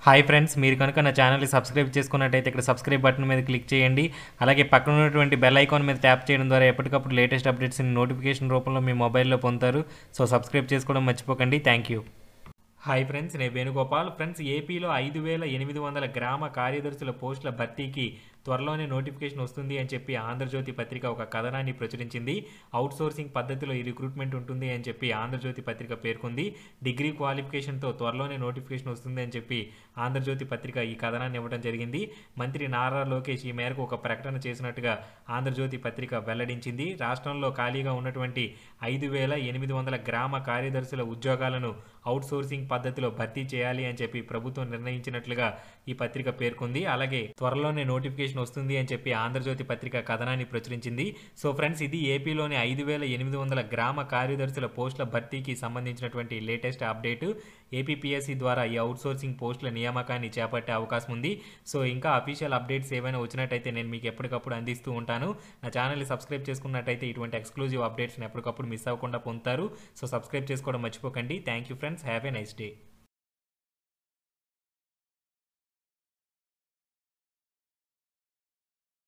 hi friends మీరు కనుక నా ఛానల్ని సబ్స్క్రైబ్ చేసుకున్నట్టయితే ఇక్కడ సబ్స్క్రైబ్ బటన్ మీద క్లిక్ చేయండి అలాగే పక్కన ఉన్నటువంటి బెల్ ఐకాన్ మీద ట్యాప్ చేయడం ద్వారా ఎప్పటికప్పుడు లేటెస్ట్ అప్డేట్స్ని నోటిఫికేషన్ రూపంలో మీ మొబైల్లో పొందుతారు సో సబ్స్క్రైబ్ చేసుకోవడం మర్చిపోకండి థ్యాంక్ యూ హాయ్ ఫ్రెండ్స్ నేను వేణుగోపాల్ ఫ్రెండ్స్ ఏపీలో ఐదు వేల ఎనిమిది వందల గ్రామ కార్యదర్శుల పోస్టుల భర్తీకి త్వరలోనే నోటిఫికేషన్ వస్తుంది అని చెప్పి ఆంధ్రజ్యోతి పత్రిక ఒక కథనాన్ని ప్రచురించింది అవుట్ సోర్సింగ్ పద్ధతిలో ఈ రిక్రూట్మెంట్ ఉంటుంది అని చెప్పి ఆంధ్రజ్యోతి పత్రిక పేర్కొంది డిగ్రీ క్వాలిఫికేషన్తో త్వరలోనే నోటిఫికేషన్ వస్తుంది అని చెప్పి ఆంధ్రజ్యోతి పత్రిక ఈ కథనాన్ని ఇవ్వడం జరిగింది మంత్రి నారా లోకేష్ ఈ మేరకు ఒక ప్రకటన చేసినట్టుగా ఆంధ్రజ్యోతి పత్రిక వెల్లడించింది రాష్ట్రంలో ఖాళీగా ఉన్నటువంటి ఐదు వేల ఎనిమిది వందల గ్రామ కార్యదర్శుల ఉద్యోగాలను అవుట్ సోర్సింగ్ పద్ధతిలో భర్తీ చేయాలి అని చెప్పి ప్రభుత్వం నిర్ణయించినట్లుగా ఈ పత్రిక పేర్కొంది అలాగే త్వరలోనే నోటిఫికేషన్ వస్తుంది అని చెప్పి ఆంధ్రజ్యోతి పత్రిక కథనాన్ని ప్రచురించింది సో ఫ్రెండ్స్ ఇది ఏపీలోని ఐదు వేల ఎనిమిది వందల గ్రామ కార్యదర్శుల పోస్టుల భర్తీకి సంబంధించినటువంటి లేటెస్ట్ అప్డేట్ ఏపీపీఎస్సీ ద్వారా ఈ అవుట్ సోర్సింగ్ పోస్టుల నియామకాన్ని చేపట్టే అవకాశం ఉంది సో ఇంకా అఫీషియల్ అప్డేట్స్ ఏమైనా వచ్చినట్టయితే నేను మీకు ఎప్పటికప్పుడు అందిస్తూ ఉంటాను నా ఛానల్ని సబ్స్క్రైబ్ చేసుకున్నట్టయితే ఇటువంటి ఎక్స్క్లూజివ్ అప్డేట్స్ని ఎప్పటికప్పుడు మిస్ అవ్వకుండా పొందుతారు సో సబ్స్క్రైబ్ చేసుకోవడం మర్చిపోకండి thank you friends have a nice day